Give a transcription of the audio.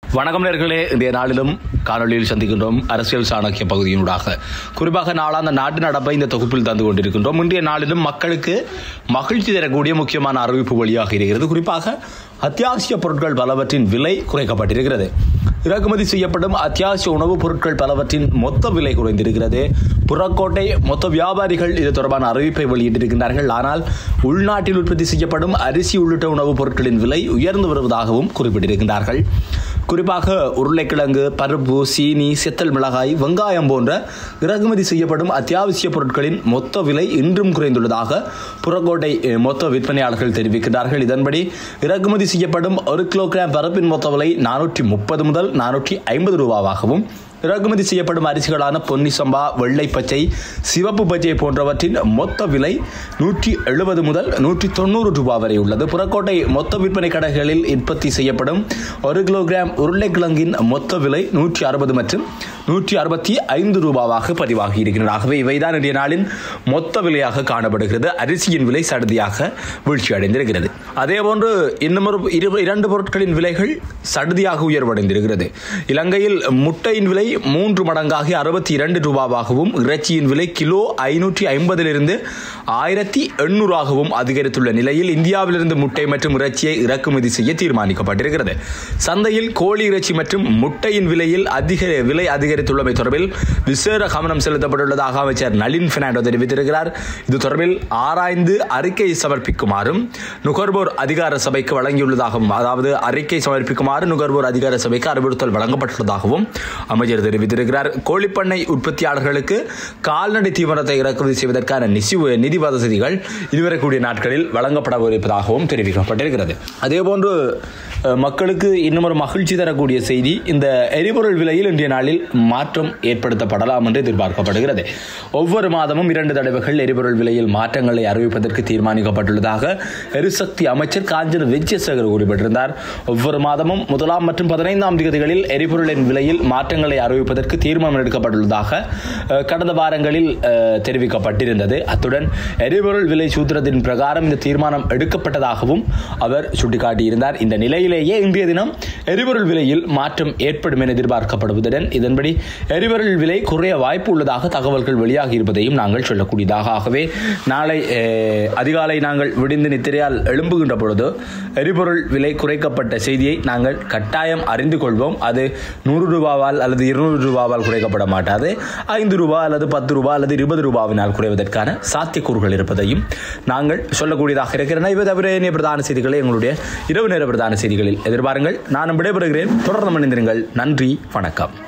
வணக்கம் நேர்களே இன்றைய நாளிலும் காணொலியில் சந்திக்கின்றோம் அரசியல் சாணக்கிய பகுதியினூடாக குறிப்பாக நாளாந்த நாட்டு நடப்பை இந்த தொகுப்பில் தந்து கொண்டிருக்கின்றோம் இன்றைய நாளிலும் மக்களுக்கு மகிழ்ச்சி தரக்கூடிய முக்கியமான அறிவிப்பு வழியாக இருக்கிறது குறிப்பாக அத்தியாவசிய பொருட்கள் பலவற்றின் விலை குறைக்கப்பட்டிருக்கிறது இறக்குமதி செய்யப்படும் அத்தியாவசிய உணவுப் பொருட்கள் பலவற்றின் மொத்த விலை குறைந்திருக்கிறது புறக்கோட்டை மொத்த வியாபாரிகள் இது தொடர்பான அறிவிப்பை வெளியிட்டிருக்கின்றார்கள் ஆனால் உள்நாட்டில் உற்பத்தி செய்யப்படும் அரிசி உள்ளிட்ட உணவுப் பொருட்களின் விலை உயர்ந்து வருவதாகவும் குறிப்பிட்டிருக்கின்றார்கள் குறிப்பாக உருளைக்கிழங்கு பருப்பு சீனி செத்தல் மிளகாய் வெங்காயம் போன்ற இறக்குமதி செய்யப்படும் அத்தியாவசிய பொருட்களின் மொத்த விலை இன்றும் குறைந்துள்ளதாக புறக்கோட்டை அஹ், மொத்த விற்பனையாளர்கள் தெரிவிக்கிறார்கள் இதன்படி இறக்குமதி செய்யப்படும் ஒரு கிலோகிராம் பருப்பின் மொத்த விலை நானூற்றி முப்பது முதல் நானூற்றி ஐம்பது ரூபாவாகவும் இறக்குமதி செய்யப்படும் அரிசிகளான பொன்னி சம்பா வெள்ளை பச்சை சிவப்பு பச்சை போன்றவற்றின் மொத்த விலை நூற்றி எழுபது முதல் நூற்றி தொண்ணூறு ரூபாய் வரை உள்ளது புறக்கோட்டை மொத்த விற்பனை கடைகளில் உற்பத்தி செய்யப்படும் ஒரு கிலோகிராம் உருளைக்கிழங்கின் மொத்த விலை நூற்றி அறுபது மற்றும் நூற்றி அறுபத்தி ஐந்து ரூபாவாக பதிவாகி இருக்கின்றன ஆகவே இவைதான் இன்றைய நாளின் மொத்த விலையாக காணப்படுகிறது அரிசியின் விலை சடுதியாக வீழ்ச்சி அடைந்திருக்கிறது அதேபோன்று இன்னும் ஒரு இரு- இரண்டு பொருட்களின் விலைகள் சடுதியாக உயர்வடைந்திருக்கிறது இலங்கையில் முட்டையின் விலை மூன்று மடங்காகி அறுபத்தி இரண்டு ரூபாவாகவும் இறைச்சியின் விலை கிலோ ஐநூற்றி ஐம்பதிலிருந்து ஆயிரத்தி எண்ணூறாகவும் அதிகரித்துள்ள நிலையில் இந்தியாவிலிருந்து முட்டை மற்றும் இறைச்சியை இறக்குமதி செய்ய தீர்மானிக்கப்பட்டிருக்கிறது சந்தையில் கோழி இறைச்சி மற்றும் முட்டையின் விலையில் அதிக விலை அதிகரித்துள்ளமை தொடர்பில் விசேட கவனம் செலுத்தப்பட்டுள்ளதாக அமைச்சர் நளின் பெர்னாண்டோ தெரிவித்திருக்கிறார் இது தொடர்பில் ஆராய்ந்து அறிக்கை சமர்ப்பிக்குமாறும் நுகர்வோர் அதிகார சபைக்கு வழங்கியுள்ளதாகவும் அதாவது அறிக்கை சமர்ப்பிக்குமாறு நுகர்வோர் அதிகார சபைக்கு அறிவுறுத்தல் வழங்கப்பட்டுள்ளதாகவும் அமைச்சர் தெரிவித்திருக்கிறார் கோழிப்பண்ணை உற்பத்தியாளர்களுக்கு கால்நடை தீவனத்தை இறக்குமதி செய்வதற்கான நிசி நிதி வசதிகள் இதுவரைக்கூடிய நாட்களில் வழங்கப்படவிருப்பதாகவும் தெரிவிக்கப்பட்டிருக்கிறது அதேபோன்று அஹ், மக்களுக்கு இன்னும் ஒரு மகிழ்ச்சி தரக்கூடிய செய்தி இந்த எரிபொருள் விலையில் இன்றைய நாளில் மாற்றம் ஏற்படுத்தப்படலாம் என்று எதிர்பார்க்கப்படுகிறது ஒவ்வொரு மாதமும் இரண்டு தடவைகள் எரிபொருள் விலையில் மாற்றங்களை அறிவிப்பதற்கு தீர்மானிக்கப்பட்டுள்ளதாக எரிசக்தி அமைச்சர் காஞ்சன விஜயசேகர் குறிப்பிட்டிருந்தார் ஒவ்வொரு மாதமும் முதலாம் மற்றும் பதினைந்தாம் தேதிகளில் எரிபொருளின் விலையில் மாற்றங்களை அறிவிப்பதற்கு தீர்மானம் எடுக்கப்பட்டுள்ளதாக அஹ், கடந்த வாரங்களில் அஹ், தெரிவிக்கப்பட்டிருந்தது அத்துடன் எரிபொருள் விலை சூத்திரத்தின் பிரகாரம் இந்த தீர்மானம் எடுக்கப்பட்டதாகவும் அவர் சுட்டிக்காட்டியிருந்தார் இந்த நிலையிலேயே இன்றைய தினம் எரிபொருள் விலையில் மாற்றம் ஏற்படும் என எதிர்பார்க்கப்படுவதுடன் இதன்படி எரிபொருள் விலை குறைய வாய்ப்பு உள்ளதாக தகவல்கள் வெளியாகி இருப்பதையும் நாங்கள் சொல்லக்கூடியதாக ஆகவே நாளை அஹ், அதிகாலை நாங்கள் விடிந்து நித்திரையால் எழும்புகின்ற பொழுது எரிபொருள் விலை குறைக்கப்பட்ட செய்தியை நாங்கள் கட்டாயம் அறிந்து கொள்வோம் அது நூறு ரூபாவால் அல்லது இருநூறு ரூபாவால் குறைக்கப்பட மாட்டாது ஐந்து ரூபாய் அல்லது பத்து ரூபாய் அல்லது இருபது ரூபாவினால் குறைவதற்கான சாத்தியக்கூறுகள் இருப்பதையும் நாங்கள் சொல்லக்கூடியதாக இருக்கிறன இவை தவிர ஏனைய பிரதான செய்திகளை எங்களுடைய இரவு நேர பிரதான செய்திகளில் எதிர்பாருங்கள் நான் விடைபெறுகிறேன் தொடர்ந்து மணிந்திருங்கள் நன்றி வணக்கம்